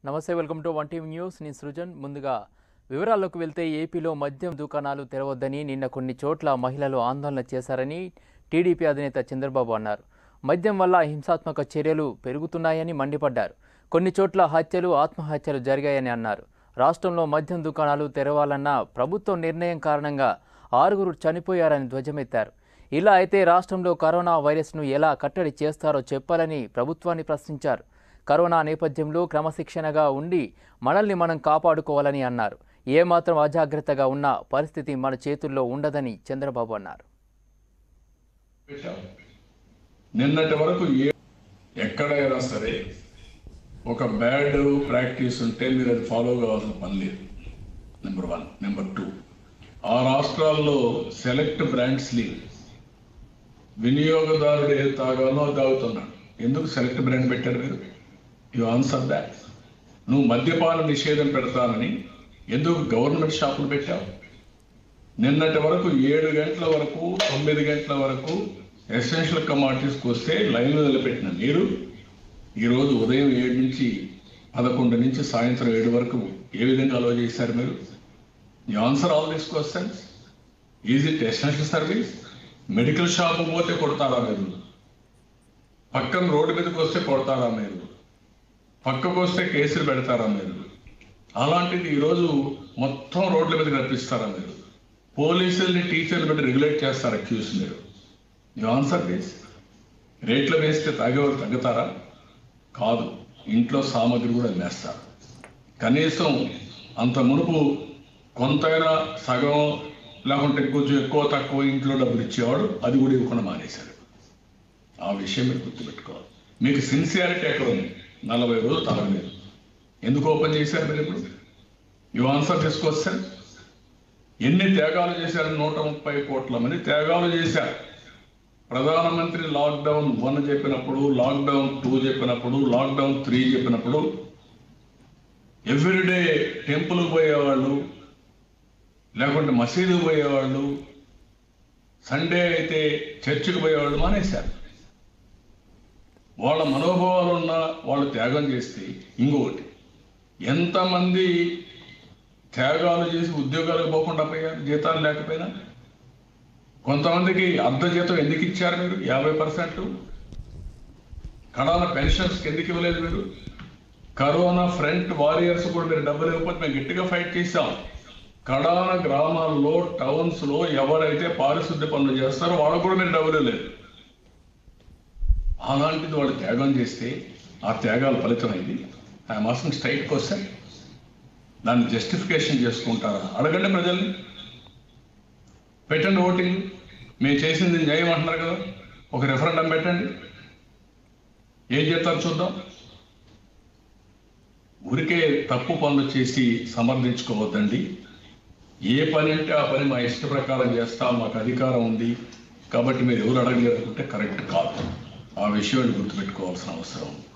నమస్తే welcome to one TV news నేను సృజన్ ముందుగా వివరాల్లోకి వెళ్తే ఏపీలో మద్యం దుకాణాలు తెరవద్దని నిన్న కొన్ని చోట్ల మహిళలు ఆందోళన చేశారని టీడీపీ అధినేత చంద్రబాబు అన్నారు మద్యం వల్ల హింసాత్మక చర్యలు పెరుగుతున్నాయని మండిపడ్డారు కొన్ని చోట్ల హత్యలు ఆత్మహత్యలు జరిగాయని అన్నారు రాష్ట్రంలో మద్యం దుకాణాలు తెరవాలన్న ప్రభుత్వం నిర్ణయం కారణంగా ఆరుగురు చనిపోయారని ధ్వజమెత్తారు ఇలా అయితే రాష్ట్రంలో కరోనా వైరస్ను ఎలా కట్టడి చేస్తారో చెప్పాలని ప్రభుత్వాన్ని ప్రశ్నించారు కరోనా నేపథ్యంలో క్రమశిక్షణగా ఉండి మనల్ని మనం కాపాడుకోవాలని అన్నారు ఏమాత్రం అజాగ్రత్తగా ఉన్న పరిస్థితి మన చేతుల్లో ఉండదని చంద్రబాబు అన్నారు పెట్టాం నిన్నటి వరకు ఏ ఎక్కడైనా సరే ఒక బ్యాడ్ ప్రాక్టీస్ ఉంటే మీరు అది ఫాలో కావాల్సిన పని లేదు నెంబర్ వన్ నెంబర్ టూ ఆ రాష్ట్రాల్లో సెలెక్ట్ బ్రాండ్స్ని వినియోగదారుడు ఏది తాగాలో అది తాగుతున్నాడు ఎందుకు సెలెక్ట్ బ్రాండ్ పెట్టారు మీరు యు ఆన్సర్ దాట్ నువ్వు మద్యపాన నిషేధం పెడతానని ఎందుకు గవర్నమెంట్ షాపులు పెట్టావు నిన్నటి వరకు ఏడు గంటల వరకు తొమ్మిది గంటల వరకు ఎసెన్షియల్ కమాడిటీస్కి వస్తే లైన్లో నిలబెట్టిన మీరు ఈరోజు ఉదయం ఏడు నుంచి పదకొండు నుంచి సాయంత్రం ఏడు వరకు ఏ విధంగా అలో చేశారు మీరు you answer all these questions is it essential service medical shop పోతే కొడతారా మీరు పక్కన రోడ్డు మీదకి వస్తే కొడతారా మీరు పక్కకు వస్తే కేసులు పెడతారా మీరు అలాంటిది ఈరోజు మొత్తం రోడ్ల మీద కనిపిస్తారా మీరు పోలీసుల్ని టీచర్లు పెట్టి రెగ్యులేట్ చేస్తారు అక్యూస్ మీరు యు ఆన్సర్ దిస్ రేట్లు వేస్తే తాగేవారు తగ్గుతారా కాదు ఇంట్లో సామాగ్రి కూడా వేస్తారు కనీసం అంత మునుపు కొంతైనా సగం లేకుంటే కొంచెం ఎక్కువ తక్కువ ఇంట్లో డబ్బులు ఇచ్చేవాడు అది కూడా ఇవ్వకుండా మానేశారు ఆ విషయం మీరు గుర్తుపెట్టుకోవాలి మీకు సిన్సియారిటీ ఎక్కడ ఉంది నలభై రోజులు తలగలేదు ఎందుకు ఓపెన్ చేశారు మీరు ఇప్పుడు యు ఆన్సర్ దిస్ క్వశ్చన్ ఎన్ని త్యాగాలు చేశారు నూట ముప్పై కోట్ల మంది త్యాగాలు చేశారు ప్రధానమంత్రి లాక్డౌన్ వన్ చెప్పినప్పుడు లాక్డౌన్ టూ చెప్పినప్పుడు లాక్డౌన్ త్రీ చెప్పినప్పుడు ఎవ్రీడే టెంపుల్కి పోయేవాళ్ళు లేకుంటే మసీదుకు పోయేవాళ్ళు సండే అయితే చర్చికి పోయేవాళ్ళు మానేశారు వాళ్ళ మనోభావాలు ఉన్న వాళ్ళు త్యాగం చేస్తే ఇంకొకటి ఎంతమంది త్యాగాలు చేసి ఉద్యోగాలకు పోకుండా పోయారు జీతాలు లేకపోయినా కొంతమందికి అర్ధ జీతం ఎందుకు ఇచ్చారు మీరు యాభై పర్సెంట్ కడాన పెన్షన్స్కి ఎందుకు ఇవ్వలేదు మీరు కరోనా ఫ్రంట్ వారియర్స్ కూడా మీరు డబ్బులు ఇవ్వకపోతే మేము గట్టిగా ఫైట్ చేశాం కడాన గ్రామాల్లో టౌన్స్లో ఎవరైతే పారిశుద్ధ్య పనులు చేస్తారో వాళ్ళకు కూడా మీరు డబ్బులు లేదు అలాంటిది వాళ్ళు త్యాగం చేస్తే ఆ త్యాగాల ఫలితం ఇది ఐఎమ్ ఆస్కింగ్ స్ట్రైట్ క్వశ్చన్ దాన్ని జస్టిఫికేషన్ చేసుకుంటారా అడగండి ప్రజల్ని పెట్టండి ఓటింగ్ మేము చేసింది న్యాయం అంటున్నారు కదా ఒక రెఫరెండం పెట్టండి ఏం చేస్తారు చూద్దాం ఊరికే తప్పు పనులు చేసి సమర్థించుకోవద్దండి ఏ పని అంటే ఆ పని మా ఇష్ట ప్రకారం చేస్తాం మాకు అధికారం ఉంది కాబట్టి మీరు ఎవరు అడగలేరు అనుకుంటే కరెక్ట్ కాదు ఆ విషయాన్ని గుర్తుపెట్టుకోవాల్సిన అవసరం ఉంది